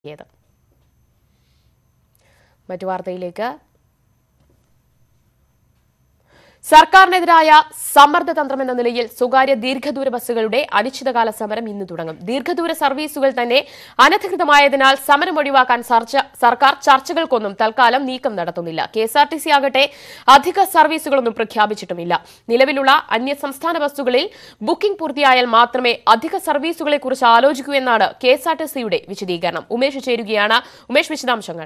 യത് മറ്റു വാർത്തയിലേക്ക് സർക്കാരിനെതിരായ സമ്മർദ്ദ തന്ത്രമെന്ന നിലയിൽ സ്വകാര്യ ദീർഘദൂര ബസ്സുകളുടെ അനിശ്ചിതകാല സമരം ഇന്ന് തുടങ്ങും ദീർഘദൂര സർവീസുകൾ തന്നെ അനധികൃതമായതിനാൽ സമരം ഒഴിവാക്കാൻ സർച്ച- സർക്കാർ ചർച്ചകൾക്കൊന്നും തൽക്കാലം നീക്കം നടത്തുന്നില്ല K S R T C ആകട്ടെ അധിക സർവീസുകളൊന്നും പ്രഖ്യാപിച്ചിട്ടുമില്ല നിലവിലുള്ള അന്യസംസ്ഥാന ബസ്സുകളിൽ ബുക്കിംഗ് പൂർത്തിയായാൽ മാത്രമേ അധിക സർവീസുകളെക്കുറിച്ച് ആലോചിക്കൂ എന്നാണ് കെ എസ് ആർ ടി സിയുടെ വിശദീകരണം ഉമേഷ് ചേരുകയാണ് ഉമേഷ് വിശദാംശങ്ങൾ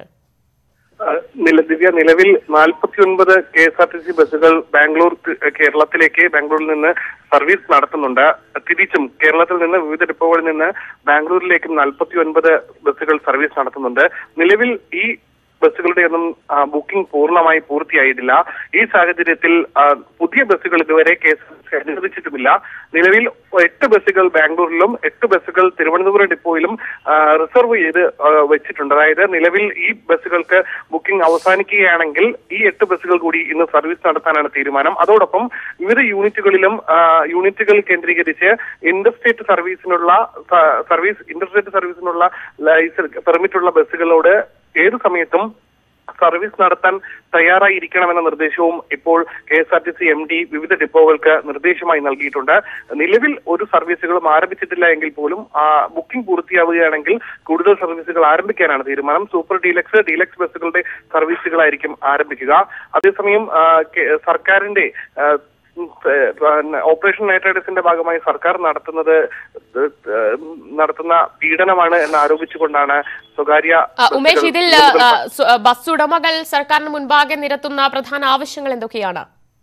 നില ദിവ്യ നിലവിൽ നാൽപ്പത്തിയൊൻപത് K S R T C ബസ്സുകൾ ബാംഗ്ലൂർ ക- കേരളത്തിലേക്ക് ബാംഗ്ലൂരിൽ നിന്ന് സർവീസ് നടത്തുന്നുണ്ട് തിരിച്ചും കേരളത്തിൽ നിന്ന് വിവിധ ഡിപ്പോകളിൽ നിന്ന് ബാംഗ്ലൂരിലേക്കും നാൽപ്പത്തിയൊൻപത് ബസ്സുകൾ സർവീസ് നടത്തുന്നുണ്ട് നിലവിൽ ഈ ബസ്സുകളുടെ ഒന്നും ആ, ബുക്കിംഗ് പൂർണ്ണമായി പൂർത്തിയായിട്ടില്ല ഈ സാഹചര്യത്തിൽ ആ, പുതിയ ബസ്സുകൾ ഇതുവരെ K S R T C അനുവദിച്ചിട്ടുമില്ല നിലവിൽ എട്ട് ബസ്സുകൾ ബാംഗ്ലൂരിലും എട്ട് ബസ്സുകൾ തിരുവനന്തപുരം ഡിപ്പോയിലും ആ, റിസർവ് ചെയ്ത് ആ, വെച്ചിട്ടുണ്ട് അതായത് നിലവിൽ ഈ ബസ്സുകൾക്ക് ബുക്കിംഗ് അവസാനിക്കുകയാണെങ്കിൽ ഈ എട്ട് ബസ്സുകൾ കൂടി ഇന്ന് സർവീസ് നടത്താനാണ് തീരുമാനം അതോടൊപ്പം വിവിധ യൂണിറ്റുകളിലും ആ, യൂണിറ്റുകൾ കേന്ദ്രീകരിച്ച് ഇന്റർസ്റ്റേറ്റ് സർവീസിനുള്ള സ- സർവീസ് ഇന്റർസ്റ്റേറ്റ് സർവീസിനുള്ള ലൈസൻസ് പെർമിറ്റുള്ള ബസ്സുകളോട് ഏതു സമയത്തും സർവീസ് നടത്താൻ തയ്യാറായിരിക്കണമെന്ന നിർദ്ദേശവും ഇപ്പോൾ K S R T C M D വിവിധ ഡിപ്പോകൾക്ക് നിർദ്ദേശമായി നൽകിയിട്ടുണ്ട് നിലവിൽ ഒരു സർവീസുകളും ആരംഭിച്ചിട്ടില്ല എങ്കിൽ പോലും ആ, ബുക്കിംഗ് പൂർത്തിയാവുകയാണെങ്കിൽ കൂടുതൽ സർവീസുകൾ ആരംഭിക്കാനാണ് തീരുമാനം സൂപ്പർ ഡീലക്സ് ഡീലക്സ് ബസ്സുകളുടെ സർവീസുകളായിരിക്കും ആരംഭിക്കുക അതേസമയം ആ, കെ- സർക്കാരിന്റെ ആ, ഉം, ഏഹ്, പിന്നെ ഓപ്പറേഷൻ നൈട്രൈഡസിന്റെ ഭാഗമായി സർക്കാർ നടത്തുന്നത് ഏഹ്, നടത്തുന്ന പീഡനമാണ് എന്ന് ആരോപിച്ചുകൊണ്ടാണ് സ്വകാര്യ ആ, ഉമേഷ് ബസ്സുകൾ ഇതിൽ കൂടുതൽ ആ, സു- ആ, ബസ് ഉടമകൾ സർക്കാരിന് മുൻപാകെ നിരത്തുന്ന പ്രധാന ആവശ്യങ്ങൾ എന്തൊക്കെയാണ്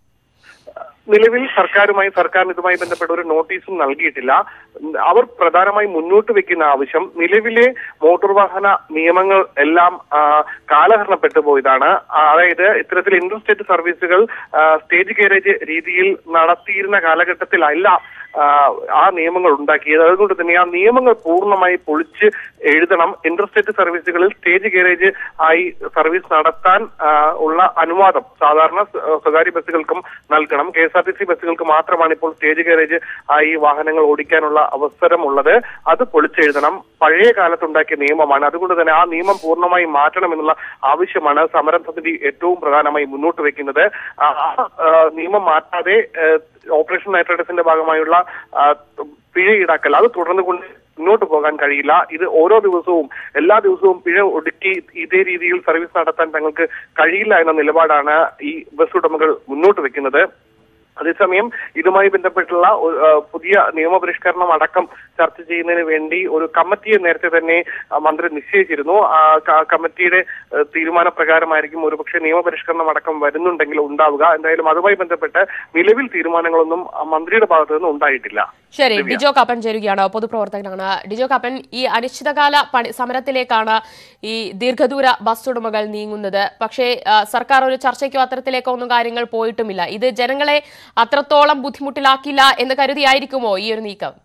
നിലവിൽ സർക്കാരുമായി സർക്കാരിന് ഇതുമായി ബന്ധപ്പെട്ട ഒരു നോട്ടീസും നൽകിയിട്ടില്ല അവർ പ്രധാനമായി മുന്നോട്ട് വെക്കുന്ന ആവശ്യം നിലവിലെ മോട്ടോർ വാഹന നിയമങ്ങൾ എല്ലാം ആ, കാലഹരണപ്പെട്ടു പോയതാണ് ആ, അതായത് ഇത്തരത്തിൽ ഇന്റർസ്റ്റേറ്റ് സർവീസുകൾ ആ, സ്റ്റേജ് ഗാരേജ് രീതിയിൽ നടത്തിയിരുന്ന കാലഘട്ടത്തിലല്ല ആ, ആ നിയമങ്ങൾ ഉണ്ടാക്കിയത് അതുകൊണ്ട് തന്നെ ആ നിയമങ്ങൾ പൂർണ്ണമായി പൊളിച്ച് എഴുതണം ഇന്റർസ്റ്റേറ്റ് സർവീസുകളിൽ സ്റ്റേജ് ഗാരേജ് ആയി സർവീസ് നടത്താൻ ആ, ഉള്ള അനുവാദം സാധാരണ സ്വ- സ്വകാര്യ ബസ്സുകൾക്കും നൽകണം K S R T C ബസ്സുകൾക്ക് മാത്രമാണ് ഇപ്പോൾ സ്റ്റേജ് ഗാരേജ് ആയി വാഹനങ്ങൾ ഓടിക്കാനുള്ള അവസരമുള്ളത് അത് പൊളിച്ചെഴുതണം പഴയ കാലത്തുണ്ടാക്കിയ നിയമമാണ് അതുകൊണ്ട് തന്നെ ആ നിയമം പൂർണ്ണമായി മാറ്റണമെന്നുള്ള ആവശ്യമാണ് സമരം സമിതി ഏറ്റവും പ്രധാനമായി മുന്നോട്ട് വെക്കുന്നത് ആ ആ, നിയമം മാറ്റാതെ ഏഹ്, ഓപ്പറേഷൻ നൈട്രൈഡസിന്റെ ഭാഗമായുള്ള ആ, പിഴ ഈടാക്കൽ അത് തുടർന്നുകൊണ്ട് മുന്നോട്ട് പോകാൻ കഴിയില്ല ഇത് ഓരോ ദിവസവും എല്ലാ ദിവസവും പിഴ ഒടുക്കി ഇതേ രീതിയിൽ സർവീസ് നടത്താൻ തങ്ങൾക്ക് കഴിയില്ല എന്ന നിലപാടാണ് ഈ ബസ് ഉടമകൾ മുന്നോട്ട് വെക്കുന്നത് അതേസമയം ഇതുമായി ബന്ധപ്പെട്ടുള്ള ഒരു, ആ, പുതിയ നിയമപരിഷ്കരണം അടക്കം ചർച്ച ചെയ്യുന്നതിന് വേണ്ടി ഒരു കമ്മിറ്റിയെ നേരത്തെ തന്നെ ആ, മന്ത്രി നിശ്ചയിച്ചിരുന്നു ആ ക- കമ്മിറ്റിയുടെ ആ, തീരുമാനപ്രകാരമായിരിക്കും ഒരുപക്ഷെ നിയമപരിഷ്കരണം അടക്കം വരുന്നുണ്ടെങ്കിൽ ഉണ്ടാവുക എന്തായാലും അതുമായി ബന്ധപ്പെട്ട് നിലവിൽ തീരുമാനങ്ങളൊന്നും ആ, മന്ത്രിയുടെ ഭാഗത്തു നിന്ന് ഉണ്ടായിട്ടില്ല ശരി ഡിജോ കാപ്പൻ ചേരുകയാണ് പൊതുപ്രവർത്തകനാണ് ഡിജോ കാപ്പൻ ഈ അനിശ്ചിതകാല പണി സമരത്തിലേക്കാണ് ഈ ദീർഘദൂര ബസ് ഉടമകൾ നീങ്ങുന്നത് പക്ഷേ ആ, സർക്കാർ ഒരു ചർച്ചയ്ക്കോ അത്തരത്തിലേക്കോ ഒന്നും കാര്യങ്ങൾ പോയിട്ടുമില്ല ഇത് ജനങ്ങളെ അത്രത്തോളം ബുദ്ധിമുട്ടിലാക്കില്ല എന്ന് കരുതിയായിരിക്കുമോ ഈ ഒരു നീക്കം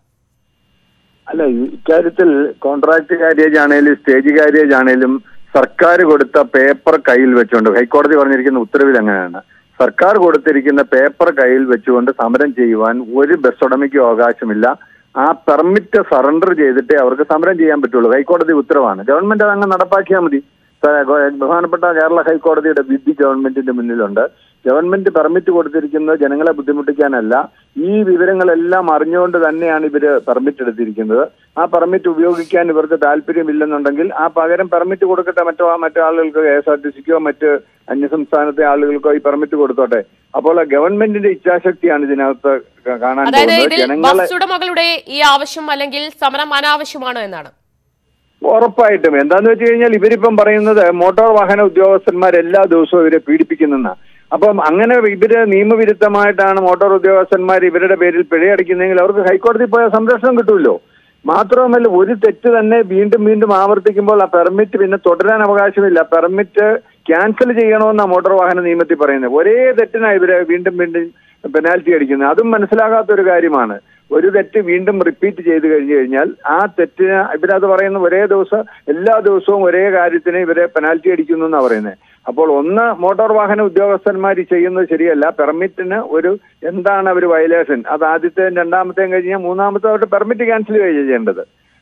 അല്ല ഈ- ഇക്കാര്യത്തിൽ കോൺട്രാക്ട് കാര്യേജ് ആണേലും സ്റ്റേജ് കാര്യേജ് ആണേലും സർക്കാർ കൊടുത്ത പേപ്പർ കയ്യിൽ വെച്ചുകൊണ്ട് ഹൈക്കോടതി പറഞ്ഞിരിക്കുന്ന ഉത്തരവിൽ അങ്ങനെയാണ് സർക്കാർ കൊടുത്തിരിക്കുന്ന പേപ്പർ കയ്യിൽ വെച്ചുകൊണ്ട് സമരം ചെയ്യുവാൻ ഒരു ബസ് ഉടമയ്ക്കും അവകാശമില്ല ആ പെർമിറ്റ് സറണ്ടർ ചെയ്തിട്ടേ അവർക്ക് സമരം ചെയ്യാൻ പറ്റുള്ളൂ ഹൈക്കോടതി ഉത്തരവാണ് ഗവൺമെന്റ് അതങ്ങ് നടപ്പാക്കിയാൽ മതി സ- ഗോ- ബഹുമാനപ്പെട്ട കേരള ഹൈക്കോടതിയുടെ വിധി ഗവൺമെന്റിന്റെ മുന്നിലുണ്ട് ഗവൺമെന്റ് പെർമിറ്റ് കൊടുത്തിരിക്കുന്നത് ജനങ്ങളെ ബുദ്ധിമുട്ടിക്കാനല്ല ഈ വിവരങ്ങളെല്ലാം അറിഞ്ഞുകൊണ്ട് തന്നെയാണ് ഇവര് പെർമിറ്റ് എടുത്തിരിക്കുന്നത് ആ പെർമിറ്റ് ഉപയോഗിക്കാൻ ഇവർക്ക് താല്പര്യമില്ലെന്നുണ്ടെങ്കിൽ ആ പകരം പെർമിറ്റ് കൊടുക്കട്ടെ മറ്റോ മറ്റു ആളുകൾക്ക് കെ എസ് ആർ ടി സിക്കോ മറ്റ് അന്യസംസ്ഥാനത്തെ ആളുകൾക്കോ ഈ പെർമിറ്റ് കൊടുത്തോട്ടെ അപ്പോൾ ഗവൺമെന്റിന്റെ ഇച്ഛാശക്തിയാണ് ഇതിനകത്ത് ക- കാണാൻ അതായത് പോകുന്നത് ഇതിൽ ജനങ്ങളെ ബസ് ഉടമകളുടെ ഈ ആവശ്യം അല്ലെങ്കിൽ സമരം അനാവശ്യമാണോ എന്നാണ് ഉറപ്പായിട്ടും എന്താന്ന് വെച്ച് കഴിഞ്ഞാൽ ഇവരിപ്പം പറയുന്നത് മോട്ടോർ വാഹന ഉദ്യോഗസ്ഥന്മാർ എല്ലാ ദിവസവും ഇവരെ പീഡിപ്പിക്കുന്നെന്ന അപ്പം അങ്ങനെ ഇവര് നിയമവിരുദ്ധമായിട്ടാണ് മോട്ടോർ ഉദ്യോഗസ്ഥന്മാർ ഇവരുടെ പേരിൽ പിഴയടിക്കുന്നതെങ്കിൽ അവർക്ക് ഹൈക്കോടതി പോയ സംരക്ഷണം കിട്ടുമല്ലോ മാത്രവുമല്ല ഒരു തെറ്റ് തന്നെ വീണ്ടും വീണ്ടും ആവർത്തിക്കുമ്പോൾ ആ പെർമിറ്റ് പിന്നെ തുടരാൻ അവകാശമില്ല പെർമിറ്റ് ക്യാൻസൽ ചെയ്യണമെന്നാണ് മോട്ടോർ വാഹന നിയമത്തിൽ പറയുന്നത് ഒരേ തെറ്റിനാണ് ഇവരെ വീണ്ടും വീണ്ടും പെനാൽറ്റി അടിക്കുന്നത് അതും മനസ്സിലാകാത്ത ഒരു കാര്യമാണ് ഒരു തെറ്റ് വീണ്ടും റിപ്പീറ്റ് ചെയ്ത് കഴിഞ്ഞു കഴിഞ്ഞാൽ ആ തെറ്റിന് ഇവരത് പറയുന്ന ഒരേ ദിവസം എല്ലാ ദിവസവും ഒരേ കാര്യത്തിന് ഇവരെ പെനാൽറ്റി അടിക്കുന്നു എന്നാണ് പറയുന്നത് അപ്പോൾ ഒന്ന് മോട്ടോർ വാഹന ഉദ്യോഗസ്ഥന്മാർ ചെയ്യുന്നത് ശരിയല്ല പെർമിറ്റിന് ഒരു എന്താണ് അവർ വയലേഷൻ അത് ആദ്യത്തെയും രണ്ടാമത്തെയും കഴിഞ്ഞാൽ മൂന്നാമത്തെ അവരുടെ പെർമിറ്റ് ക്യാൻസൽ ചെയ്യേണ്ടത്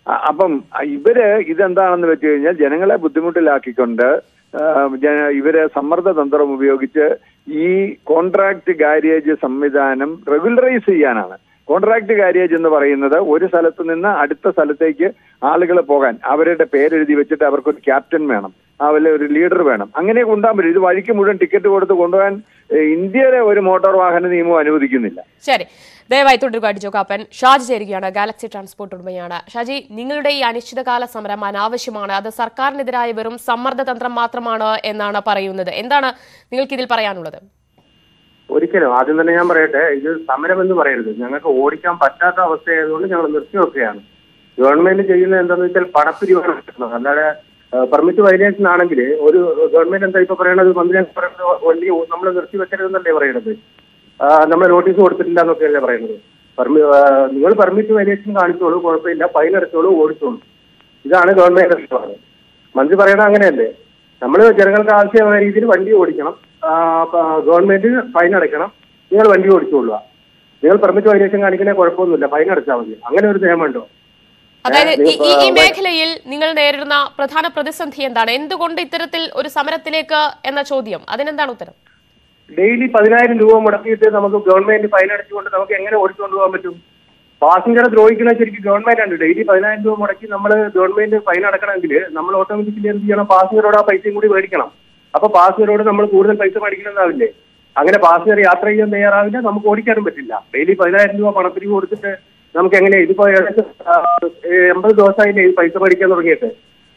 അ- അപ്പം ഇവര് ഇതെന്താണെന്ന് വെച്ച് കഴിഞ്ഞാൽ ജനങ്ങളെ ബുദ്ധിമുട്ടിലാക്കിക്കൊണ്ട് ആ, ജന- ഇവര് സമ്മർദ്ദ തന്ത്രം ഉപയോഗിച്ച് ഈ കോൺട്രാക്ട് ഗാരേജ് സംവിധാനം റെഗുലറൈസ് ചെയ്യാനാണ് കോൺട്രാക്ട് ഗാരേജ് എന്ന് പറയുന്നത് ഒരു സ്ഥലത്ത് നിന്ന് അടുത്ത സ്ഥലത്തേക്ക് ആളുകൾ പോകാൻ അവരുടെ പേരെഴുതി വെച്ചിട്ട് അവർക്കൊരു ക്യാപ്റ്റൻ വേണം അവരെ ഒരു ലീഡർ വേണം അങ്ങനെ കൊണ്ടുപോകാൻ പറ്റും ഇത് വഴിക്ക് മുഴുവൻ ടിക്കറ്റ് കൊടുത്ത് കൊണ്ടുപോകാൻ ഏ, ഇന്ത്യയിലെ ഒരു മോട്ടോർ വാഹന നിയമം അനുവദിക്കുന്നില്ല ശരി ദയവായി തുടരുക അടിച്ചു കാപ്പൻ ഷാജി ചേരുകയാണ് ഗാലക്സി ട്രാൻസ്പോർട്ട് ഉടമയാണ് ഷാജി നിങ്ങളുടെ ഈ അനിശ്ചിതകാല സമരം അനാവശ്യമാണ് അത് സർക്കാരിനെതിരായ വെറും സമ്മർദ്ദതന്ത്രം മാത്രമാണ് എന്നാണ് പറയുന്നത് എന്താണ് നിങ്ങൾക്ക് ഇതിൽ പറയാനുള്ളത് ഒരിക്കലും ആദ്യം തന്നെ ഞാൻ പറയട്ടെ ഇത് സമരം എന്ന് പറയരുത് ഞങ്ങൾക്ക് ഓടിക്കാൻ പറ്റാത്ത അവസ്ഥയായതുകൊണ്ട് ഞങ്ങൾ നിർത്തിവെക്കുകയാണ് ഗവൺമെന്റ് ചെയ്യുന്നത് എന്താണെന്ന് വെച്ചാൽ പണപ്പിരിവാണ് നടത്തുന്നത് അല്ലാതെ പെർമിറ്റ് വയലേഷൻ ആണെങ്കിൽ ഒരു ഗവൺമെന്റ് എന്താ ഇപ്പൊ പറയണത് മന്ത്രി എന്താ പറയുന്നത് വണ്ടി നമ്മൾ നിർത്തി വെക്കരുതെന്നല്ലേ പറയണത് നമ്മൾ നോട്ടീസ് കൊടുത്തിട്ടില്ല എന്നൊക്കെയല്ലേ പറയുന്നത് പെർമി നിങ്ങൾ പെർമിറ്റ് വയലേഷൻ കാണിച്ചോളൂ കുഴപ്പമില്ല ഫൈൻ അടച്ചോളൂ ഓടിച്ചോളൂ ഇതാണ് ഗവൺമെന്റ് നിലപാട് മന്ത്രി പറയണത് അങ്ങനെയല്ലേ നമ്മൾ ജനങ്ങൾക്ക് ആവശ്യമായ രീതിയിൽ വണ്ടി ഓടിക്കണം ആ, പ- ഗവൺമെന്റ് ഫൈൻ അടയ്ക്കണം നിങ്ങൾ വണ്ടി ഓടിച്ചോളുക നിങ്ങൾ പെർമിറ്റ് വയലേഷൻ കാണിക്കണേ കുഴപ്പമൊന്നുമില്ല ഫൈൻ അടച്ചാൽ മതി അങ്ങനെ ഒരു നിയമമുണ്ടോ അതായത് ഏ, ഈ- ഈ ഈ നിങ്ങൾ- മേഖലയിൽ നിങ്ങൾ നേരിടുന്ന പ്രധാന പ്രതിസന്ധി എന്താണ് എന്തുകൊണ്ട് ഇത്തരത്തിൽ ഒരു സമരത്തിലേക്ക് എന്ന ചോദ്യം അതിനെന്താണ് ഉത്തരം ഡെയിലി പതിനായിരം രൂപ മുടക്കിയിട്ട് നമുക്ക് ഗവൺമെന്റ് ഫൈൻ അടച്ചുകൊണ്ട് നമുക്ക് എങ്ങനെ ഓടിച്ചുകൊണ്ട് പോകാൻ പറ്റും പാസഞ്ചറെ ദ്രോഹിക്കണ ശരിക്കും ഗവൺമെന്റ് ആണ് ഡെയിലി പതിനായിരം രൂപ മുടക്കി നമ്മൾ ഗവൺമെന്റ് ഫൈൻ അടക്കണമെങ്കിൽ നമ്മൾ ഓട്ടോമാറ്റിക്കലി എന്ത് ചെയ്യണം പാസഞ്ചറോട് ആ പൈസയും കൂടി മേടിക്കണം അപ്പൊ പാസഞ്ചറോട് നമ്മൾ കൂടുതൽ പൈസ മേടിക്കണമെന്നാവില്ലേ അങ്ങനെ പാസഞ്ചർ യാത്ര ചെയ്യാൻ തയ്യാറാവില്ല നമുക്ക് ഓടിക്കാനും പറ്റില്ല ഡെയിലി പതിനായിരം രൂപ പണപ്പിരിവ് കൊടുത്തിട്ട് നമുക്ക് എങ്ങനെ ഇതിപ്പോ ഏകദേശം ആ, എൺപത് ദിവസമായില്ലേ ഈ പൈസ മേടിക്കാൻ തുടങ്ങിയിട്ട്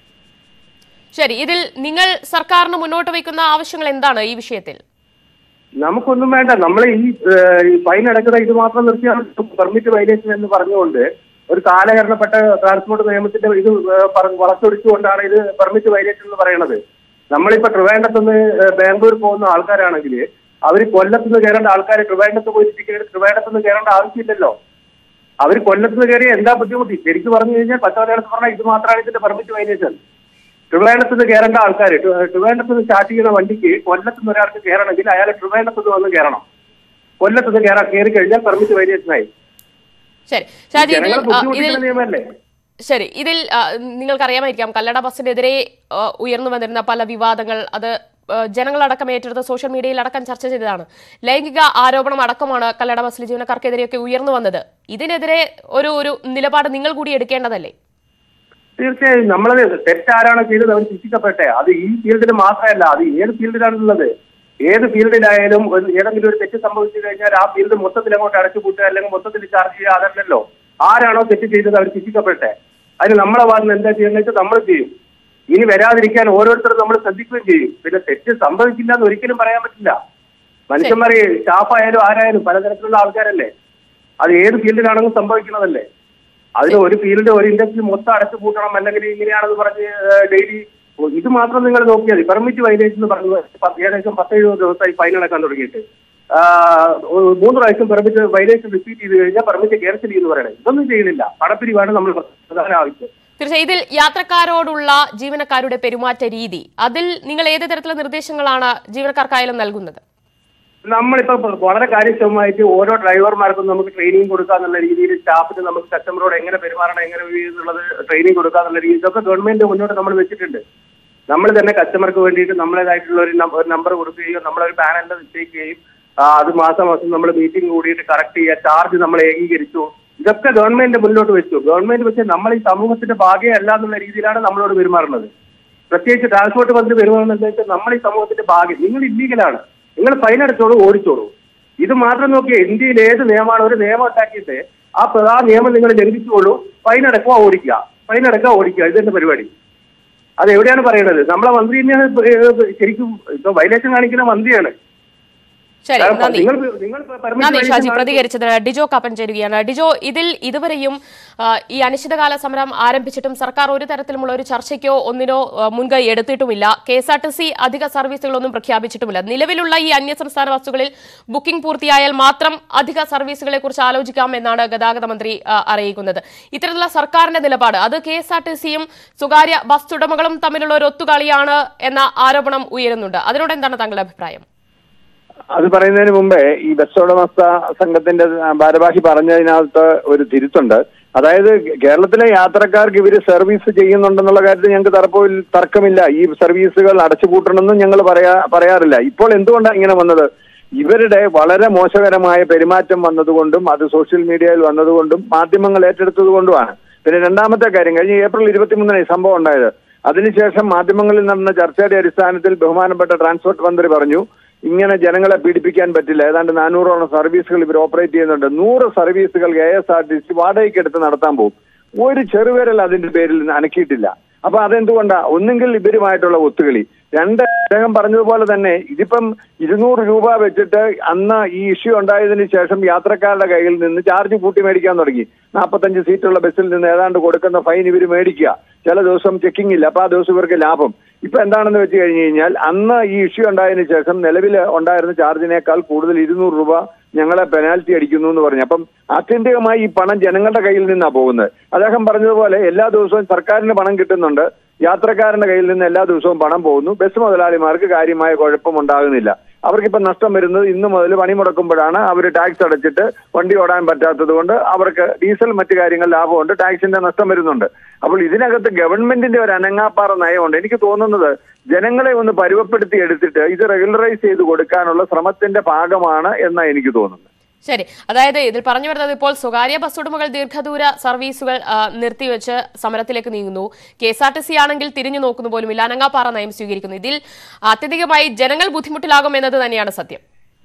ശരി ഇതിൽ നിങ്ങൾ സർക്കാരിന് മുന്നോട്ട് വയ്ക്കുന്ന ആവശ്യങ്ങൾ എന്താണ് ഈ വിഷയത്തിൽ നമുക്കൊന്നും വേണ്ട നമ്മൾ ഈ ഏഹ്, ഈ ഫൈൻ അടക്കുന്ന ഇത് മാത്രം നിർത്തിയാണ് പെർമിറ്റ് വയലേഷൻ എന്ന് പറഞ്ഞുകൊണ്ട് ഒരു കാലഹരണപ്പെട്ട ട്രാൻസ്പോർട്ട് നിയമത്തിന്റെ ഇത് ഏഹ്, പറ- വളച്ചൊടിച്ചുകൊണ്ടാണ് ഇത് പെർമിറ്റ് വയലേഷൻ എന്ന് പറയുന്നത് നമ്മളിപ്പോ ട്രിവാൻഡത്തുനിന്ന് ഏഹ്, ബാംഗ്ലൂർ പോകുന്ന ആൾക്കാരാണെങ്കിൽ അവർ കൊല്ലത്തുനിന്ന് കയറേണ്ട ആൾക്കാർ ട്രിവാൻഡത്ത് പോയി ടിക്കറ്റ് ട്രിവാൻഡത്തുനിന്ന് കയറേണ്ട ആവശ്യമില്ലല്ലോ അവർ കൊല്ലത്തുനിന്ന് കയറി എന്താ ബുദ്ധിമുട്ടി ശരിക്കും പറഞ്ഞു കഴിഞ്ഞാൽ പച്ചമലയാളത്തിൽ പറഞ്ഞാൽ ഇത് മാത്രമാണ് ഇതിന്റെ പെർമിറ്റ് വയലേഷൻ ട്രിവാൻഡത്ത് നിന്ന് കയറേണ്ട ആൾക്കാർ ട്രിവാൻഡത്ത് നിന്ന് സ്റ്റാർട്ട് ചെയ്യുന്ന വണ്ടിക്ക് കൊല്ലത്ത് നിന്ന് ഒരാൾക്ക് കയറണമെങ്കിൽ അയാൾ ട്രിവാൻഡത്ത് നിന്ന് വന്ന് കയറണം കൊല്ലത്ത് നിന്ന് കയറാൻ കയറി കഴിഞ്ഞാൽ പെർമിറ്റ് വൈലേഷനായി ശരി ഷാജി ഇതിൽ ജനങ്ങളെ ആ, ഇതിൽ ബുദ്ധിമുട്ടിക്കുന്ന നിയമമല്ലേ ശരി ഇതിൽ ആ, നിങ്ങൾക്കറിയാമായിരിക്കാം കല്ലട ബസ്സിനെതിരെ ആ, ഉയർന്നു വന്നിരുന്ന പല വിവാദങ്ങൾ അത് ആ, ജനങ്ങളടക്കം ഏറ്റെടുത്ത് സോഷ്യൽ മീഡിയയിൽ അടക്കം ചർച്ച ചെയ്തതാണ് ലൈംഗിക ആരോപണം അടക്കമാണ് കല്ലട ബസ്സിലെ ജീവനക്കാർക്കെതിരെയൊക്കെ ഉയർന്നു വന്നത് ഇതിനെതിരെ ഒരു ഒരു നിലപാട് നിങ്ങൾ കൂടി എടുക്കേണ്ടതല്ലേ തീർച്ചയായും നമ്മളത് തെറ്റാരാണ് ചെയ്തത് അവർ ശിക്ഷിക്കപ്പെട്ടെ അത് ഈ ഫീൽഡിൽ മാത്രമല്ല അത് ഏത് ഫീൽഡിലാണുള്ളത് ഏത് ഫീൽഡിലായാലും ഒരു- ഏതെങ്കിലും ഒരു തെറ്റ് സംഭവിച്ചു കഴിഞ്ഞാൽ ആ ഫീൽഡ് മൊത്തത്തിൽ അങ്ങോട്ട് അടച്ചുപൂട്ടുക അല്ലെങ്കിൽ മൊത്തത്തിൽ ചാർജ് ചെയ്യുക അതല്ലല്ലോ ആരാണോ തെറ്റ് ചെയ്തത് അവർ ശിക്ഷിക്കപ്പെട്ടെ അതിന് നമ്മളെ ഭാഗത്ത് എന്താ ചെയ്യുന്നത് വെച്ചാൽ നമ്മൾ ചെയ്യും ഇനി വരാതിരിക്കാൻ ഓരോരുത്തരും നമ്മൾ ശ്രദ്ധിക്കുകയും ചെയ്യും പിന്നെ തെറ്റ് സംഭവിക്കില്ല എന്ന് ഒരിക്കലും പറയാൻ പറ്റില്ല മനുഷ്യന്മാർ സ്റ്റാഫായാലും ആരായാലും പലതരത്തിലുള്ള ആൾക്കാരല്ലേ അത് ഏത് ഫീൽഡിലാണെങ്കിലും സംഭവിക്കുന്നതല്ലേ അതിന് ഒരു ഫീൽഡ് ഒരു ഇൻഡസ്ട്രി മൊത്തം അടച്ചു പൂട്ടണം അല്ലെങ്കിൽ ഇങ്ങനെയാണെന്ന് പറഞ്ഞ് ഡെയിലി ഇത് മാത്രം നിങ്ങൾ നോക്കിയാൽ മതി പെർമിറ്റ് വൈലേഷൻ എന്ന് പറഞ്ഞു പത്ത് ഏകദേശം പത്തെഴുപത് ദിവസമായി ഫൈൻ അടക്കാൻ തുടങ്ങിയിട്ട് ആ, ഒരു മൂന്ന് പ്രാവശ്യം പെർമിറ്റ് വൈലേഷൻ റിപ്പീറ്റ് ചെയ്ത് കഴിഞ്ഞാൽ പെർമിറ്റ് ക്യാൻസൽ ചെയ്യുന്നു പറയണേ ഇതൊന്നും ചെയ്യുന്നില്ല പണപ്പിരിവാണ് നമ്മൾ പ്രധാന ആവശ്യം തീർച്ചയായും ഇതിൽ യാത്രക്കാരോടുള്ള ജീവനക്കാരുടെ പെരുമാറ്റ രീതി അതിൽ നിങ്ങൾ ഏത് തരത്തിലുള്ള നിർദ്ദേശങ്ങളാണ് ജീവനക്കാർക്കായാലും നൽകുന്നത് നമ്മളിപ്പോ വളരെ കാര്യക്ഷമമായിട്ട് ഓരോ ഡ്രൈവർമാർക്കും നമുക്ക് ട്രെയിനിങ് കൊടുക്കാന്നുള്ള രീതിയിൽ സ്റ്റാഫിന് നമുക്ക് കസ്റ്റമറോട് എങ്ങനെ പെരുമാറണം എങ്ങനെ എന്നുള്ളത് ട്രെയിനിങ് കൊടുക്കാന്നുള്ള രീതി ഇതൊക്കെ ഗവൺമെന്റ് മുന്നോട്ട് നമ്മൾ വെച്ചിട്ടുണ്ട് നമ്മൾ തന്നെ കസ്റ്റമർക്ക് വേണ്ടിയിട്ട് നമ്മളേതായിട്ടുള്ള ഒരു നം- ഒരു നമ്പർ കൊടുക്കുകയും നമ്മളൊരു പാനലിൽ നിശ്ചയിക്കുകയും ആ, അത് മാസം മാസം നമ്മൾ മീറ്റിംഗ് കൂടിയിട്ട് കറക്റ്റ് ചെയ്യുക ചാർജ് നമ്മൾ ഏകീകരിച്ചു ഇതൊക്കെ ഗവൺമെന്റ് മുന്നോട്ട് വെച്ചു ഗവൺമെന്റ് വെച്ച് നമ്മൾ ഈ സമൂഹത്തിന്റെ ഭാഗമല്ല എന്നുള്ള രീതിയിലാണ് നമ്മളോട് പെരുമാറുന്നത് പ്രത്യേകിച്ച് ട്രാൻസ്പോർട്ട് മന്ത്രി പെരുമാറുന്നത് വെച്ചാൽ നമ്മൾ ഈ സമൂഹത്തിന്റെ ഭാഗ്യം നിങ്ങൾ ഇല്ലീഗലാണ് നിങ്ങൾ ഫൈൻ അടച്ചോളൂ ഓടിച്ചോളൂ ഇത് മാത്രം നോക്കിയാൽ ഇന്ത്യയിൽ ഏത് നിയമമാണ് ഒരു നിയമം ഉണ്ടാക്കിയിട്ട് ആ പ്ര- ആ നിയമം നിങ്ങൾ ലംഘിച്ചോളൂ ഫൈൻ അടക്കുക ഓടിക്കുക ഫൈൻ അടക്കുക ഓടിക്കുക ഇതെന്റെ പരിപാടി അത് എവിടെയാണ് പറയുന്നത് നമ്മളെ മന്ത്രി തന്നെയാണ് ഏഹ് ശരിക്കും ഇപ്പൊ വൈലേഷൻ കാണിക്കുന്ന മന്ത്രിയാണ് ശരി നന്ദി നിങ്ങൾ നിങ്ങൾ permit നന്ദി violation ഷാജി കാണിച്ചു- പ്രതികരിച്ചതിന് ഡിജോ കാപ്പൻ ചേരുകയാണ് ഡിജോ ഇതിൽ ഇതുവരെയും ആ, ഈ അനിശ്ചിതകാല സമരം ആരംഭിച്ചിട്ടും സർക്കാർ ഒരു തരത്തിലുമുള്ള ഒരു ചർച്ചയ്ക്കോ ഒന്നിനോ ആ, മുൻകൈ എടുത്തിട്ടുമില്ല K S R T C അധിക സർവീസുകളൊന്നും പ്രഖ്യാപിച്ചിട്ടുമില്ല നിലവിലുള്ള ഈ അന്യസംസ്ഥാന ബസ്സുകളിൽ ബുക്കിംഗ് പൂർത്തിയായാൽ മാത്രം അധിക സർവീസുകളെ കുറിച്ച് ആലോചിക്കാം എന്നാണ് ഗതാഗത മന്ത്രി ആ, അറിയിക്കുന്നത് ഇത്തരത്തിലുള്ള സർക്കാരിന്റെ നിലപാട് അത് കെ എസ് ആർ ടി സിയും സ്വകാര്യ ബസ് ഉടമകളും തമ്മിലുള്ള ഒരു ഒത്തുകളിയാണ് എന്ന ആരോപണം ഉയരുന്നുണ്ട് അതിനോട് എന്താണ് താങ്കളുടെ അഭിപ്രായം അത് പറയുന്നതിന് മുമ്പേ ഈ ബസ് ഉടമസ്ഥ സംഘത്തിന്റെ ഭാരവാഹി പറഞ്ഞതിനകത്ത് ഒരു തിരുത്തുണ്ട് അതായത് കേരളത്തിലെ യാത്രക്കാർക്ക് ഇവര് സർവീസ് ചെയ്യുന്നുണ്ടെന്നുള്ള കാര്യത്തിൽ ഞങ്ങൾക്ക് തർക്കമില്ല തർക്കമില്ല ഈ സർവീസുകൾ അടച്ചുപൂട്ടണമെന്നും ഞങ്ങൾ പറയാ പറയാറില്ല ഇപ്പോൾ എന്തുകൊണ്ടാണ് ഇങ്ങനെ വന്നത് ഇവരുടെ വളരെ മോശകരമായ പെരുമാറ്റം വന്നതുകൊണ്ടും അത് സോഷ്യൽ മീഡിയയിൽ വന്നതുകൊണ്ടും മാധ്യമങ്ങൾ ഏറ്റെടുത്തത് കൊണ്ടുമാണ് പിന്നെ രണ്ടാമത്തെ കാര്യം കഴിഞ്ഞ ഏപ്രിൽ ഇരുപത്തിമൂന്നിന് ഈ സംഭവം ഉണ്ടായത് അതിനുശേഷം മാധ്യമങ്ങളിൽ നടന്ന ചർച്ചയുടെ അടിസ്ഥാനത്തിൽ ബഹുമാനപ്പെട്ട ട്രാൻസ്പോർട്ട് മന്ത്രി പറഞ്ഞു ഇങ്ങനെ ജനങ്ങളെ പീഡിപ്പിക്കാൻ പറ്റില്ല ഏതാണ്ട് നാനൂറോളം സർവീസുകൾ ഇവർ ഓപ്പറേറ്റ് ചെയ്യുന്നുണ്ട് നൂറ് സർവീസുകൾ K S R T C വാടകയ്ക്ക് എടുത്ത് നടത്താൻ പോകും ഒരു ചെറുവിരൽ അതിന്റെ പേരിൽ നിന്ന് അനക്കിയിട്ടില്ല അപ്പൊ അതെന്തുകൊണ്ടാ ഒന്നുകിൽ ഇവരുമായിട്ടുള്ള ഒത്തുകളി രണ്ട് അദ്ദേഹം പറഞ്ഞതുപോലെ തന്നെ ഇതിപ്പം ഇരുന്നൂറ് രൂപ വെച്ചിട്ട് അന്ന് ഈ ഇഷ്യൂ ഉണ്ടായതിനു ശേഷം യാത്രക്കാരുടെ കയ്യിൽ നിന്ന് ചാർജ് കൂട്ടി മേടിക്കാൻ തുടങ്ങി നാൽപ്പത്തഞ്ച് സീറ്റുള്ള ബസ്സിൽ നിന്ന് ഏതാണ്ട് കൊടുക്കുന്ന ഫൈൻ ഇവർ മേടിക്കുക ചില ദിവസം ചെക്കിംഗ് ഇല്ല അപ്പൊ ആ ദിവസം ഇവർക്ക് ലാഭം ഇപ്പൊ എന്താണെന്ന് വെച്ച് കഴിഞ്ഞു കഴിഞ്ഞാൽ അന്ന് ഈ ഇഷ്യൂ ഉണ്ടായതിനു ശേഷം നിലവിൽ ഉണ്ടായിരുന്ന ചാർജിനേക്കാൾ കൂടുതൽ ഇരുന്നൂറ് രൂപ ഞങ്ങളെ പെനാൽറ്റി അടിക്കുന്നു എന്ന് പറഞ്ഞു അപ്പം ആത്യന്തികമായി ഈ പണം ജനങ്ങളുടെ കയ്യിൽ നിന്നാണ് പോകുന്നത് അദ്ദേഹം പറഞ്ഞതുപോലെ എല്ലാ ദിവസവും സർക്കാരിന് പണം കിട്ടുന്നുണ്ട് യാത്രക്കാരന്റെ കയ്യിൽ നിന്ന് എല്ലാ ദിവസവും പണം പോകുന്നു ബസ് മുതലാളിമാർക്ക് കാര്യമായ കുഴപ്പമുണ്ടാകുന്നില്ല അവർക്കിപ്പോൾ നഷ്ടം വരുന്നത് ഇന്ന് മുതൽ പണി മുടക്കുമ്പോഴാണ് അവർ ടാക്സ് അടച്ചിട്ട് വണ്ടി ഓടാൻ പറ്റാത്തത് കൊണ്ട് അവർക്ക് ഡീസൽ മറ്റു കാര്യങ്ങൾ ലാഭമുണ്ട് ടാക്സിന്റെ നഷ്ടം വരുന്നുണ്ട് അപ്പോൾ ഇതിനകത്ത് ഗവൺമെന്റിന്റെ ഒരു അനങ്ങാപ്പാറ നയമുണ്ട് എനിക്ക് തോന്നുന്നത് ജനങ്ങളെ ഒന്ന് പരുവപ്പെടുത്തി എടുത്തിട്ട് ഇത് റെഗുലറൈസ് ചെയ്ത് കൊടുക്കാനുള്ള ശ്രമത്തിന്റെ ഭാഗമാണ് എന്നാണ് എനിക്ക് തോന്നുന്നത് ശരി അതായത് ഇതിൽ പറഞ്ഞു വരുന്നത് ഇപ്പോൾ സ്വകാര്യ ബസ് ഉടമകൾ ദീർഘദൂര സർവീസുകൾ ആ, നിർത്തിവെച്ച് സമരത്തിലേക്ക് നീങ്ങുന്നു K S R T C ആണെങ്കിൽ തിരിഞ്ഞു നോക്കുന്നു പോലുമില്ല അനങ്ങാപ്പാറ നയം സ്വീകരിക്കുന്നു ഇതിൽ അത്യധികമായി ജനങ്ങൾ ബുദ്ധിമുട്ടിലാകും എന്നത് തന്നെയാണ് സത്യം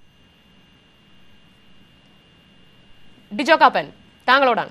ഡിജോ കാപ്പൻ താങ്കളോടാണ്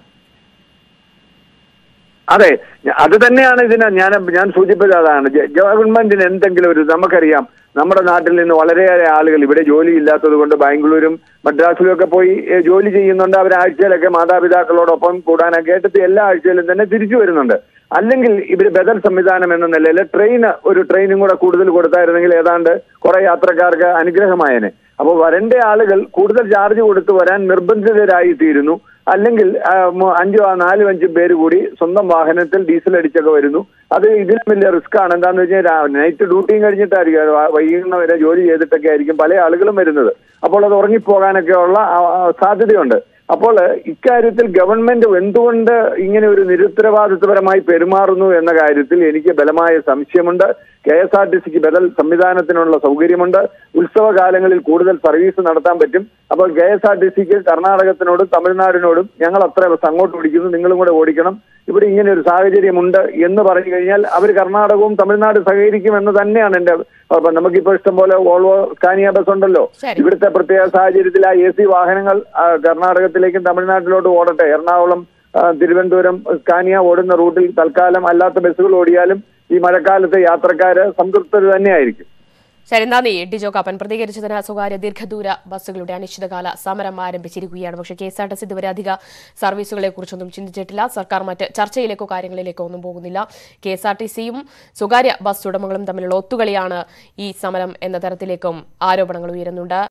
അതെ ഞ- അത് തന്നെയാണ് ഇതിന് ഞാൻ ഞാൻ സൂചിപ്പിച്ചത് അതാണ് ജ- ഗവൺമെന്റിന് എന്തെങ്കിലും ഒരു നമുക്കറിയാം നമ്മുടെ നാട്ടിൽ നിന്ന് വളരെയേറെ ആളുകൾ ഇവിടെ ജോലി ഇല്ലാത്തത് കൊണ്ട് ബാംഗ്ലൂരും മദ്രാസിലും ഒക്കെ പോയി ഏ, ജോലി ചെയ്യുന്നുണ്ട് അവർ ആഴ്ചയിലൊക്കെ മാതാപിതാക്കളോടൊപ്പം കൂടാനൊക്കെ ആയിട്ട് എല്ലാ ആഴ്ചയിലും തന്നെ തിരിച്ചു വരുന്നുണ്ട് അല്ലെങ്കിൽ ഇവർ ബദൽ സംവിധാനം എന്ന നിലയിൽ ട്രെയിൻ ഒരു ട്രെയിനും കൂടെ കൂടുതൽ കൊടുത്തായിരുന്നെങ്കിൽ ഏതാണ്ട് കുറെ യാത്രക്കാർക്ക് അനുഗ്രഹമായേനെ അപ്പോൾ വരേണ്ട ആളുകൾ കൂടുതൽ ചാർജ് കൊടുത്ത് വരാൻ നിർബന്ധിതരായി തീരുന്നു അല്ലെങ്കിൽ ആ, മു- അഞ്ചോ ആ നാലും അഞ്ചും പേര് കൂടി സ്വന്തം വാഹനത്തിൽ ഡീസൽ അടിച്ചൊക്കെ വരുന്നു അത് ഇതിലും വലിയ റിസ്ക് ആണ് എന്താന്ന് വെച്ചാൽ നൈറ്റ് ഡ്യൂട്ടിയും കഴിഞ്ഞിട്ടായിരിക്കും വ- വൈകുന്ന വരെ ജോലി ചെയ്തിട്ടൊക്കെ ആയിരിക്കും പല ആളുകളും വരുന്നത് അപ്പോൾ അത് ഉറങ്ങിപ്പോകാനൊക്കെ ഉള്ള ആ, ആ, സാധ്യതയുണ്ട് അപ്പോൾ ഇക്കാര്യത്തിൽ ഗവൺമെന്റ് എന്തുകൊണ്ട് ഇങ്ങനെ ഒരു നിരുത്തരവാദിത്വപരമായി പെരുമാറുന്നു എന്ന കാര്യത്തിൽ എനിക്ക് ബലമായ സംശയമുണ്ട് കെ എസ് ആർ ടി സിക്ക് ബദൽ സംവിധാനത്തിനുള്ള സൗകര്യമുണ്ട് ഉത്സവകാലങ്ങളിൽ കൂടുതൽ സർവീസ് നടത്താൻ പറ്റും അപ്പോൾ കെ എസ് ആർ ടി സിക്ക് കർണാടകത്തിനോടും തമിഴ്നാടിനോടും ഞങ്ങൾ അത്ര ബസ് അങ്ങോട്ട് ഓടിക്കുന്നു നിങ്ങളും കൂടെ ഓടിക്കണം ഇവിടെ ഇങ്ങനെ ഒരു സാഹചര്യമുണ്ട് എന്ന് പറഞ്ഞു കഴിഞ്ഞാൽ അവർ കർണാടകവും തമിഴ്നാട് സഹകരിക്കും എന്ന് തന്നെയാണ് എന്റെ അപ്പൊ നമുക്കിപ്പോ ഇഷ്ടം പോലെ വോൾവോ സ്കാനിയ ബസ് ഉണ്ടല്ലോ ശരി. ഇവിടുത്തെ പ്രത്യേക സാഹചര്യത്തിൽ ആ എ സി വാഹനങ്ങൾ ആ, കർണാടകത്തിലേക്കും തമിഴ്നാട്ടിലോട്ടും ഓടട്ടെ എറണാകുളം ആ, തിരുവനന്തപുരം സ്കാനിയ ഓടുന്ന റൂട്ടിൽ തൽക്കാലം അല്ലാത്ത ബസ്സുകൾ ഓടിയാലും ഈ മഴക്കാലത്തെ യാത്രക്കാര് സംതൃപ്തർ തന്നെയായിരിക്കും ശരി നന്ദി ഡിജോ കാപ്പൻ പ്രതികരിച്ചതിന് സ്വകാര്യ ദീർഘദൂര ബസ്സുകളുടെ അനിശ്ചിതകാല സമരം ആരംഭിച്ചിരിക്കുകയാണ് പക്ഷേ K S R T C ഇതുവരെ അധിക സർവീസുകളെ കുറിച്ചൊന്നും ചിന്തിച്ചിട്ടില്ല സർക്കാർ മറ്റ് ചർച്ചയിലേക്കോ കാര്യങ്ങളിലേക്കോ ഒന്നും പോകുന്നില്ല കെ എസ് ആർ ടി സിയും സ്വകാര്യ ബസ് ഉടമകളും തമ്മിലുള്ള ഒത്തുകളിയാണ് ഈ സമരം എന്ന തരത്തിലേക്കും ആരോപണങ്ങൾ ഉയരുന്നുണ്ട്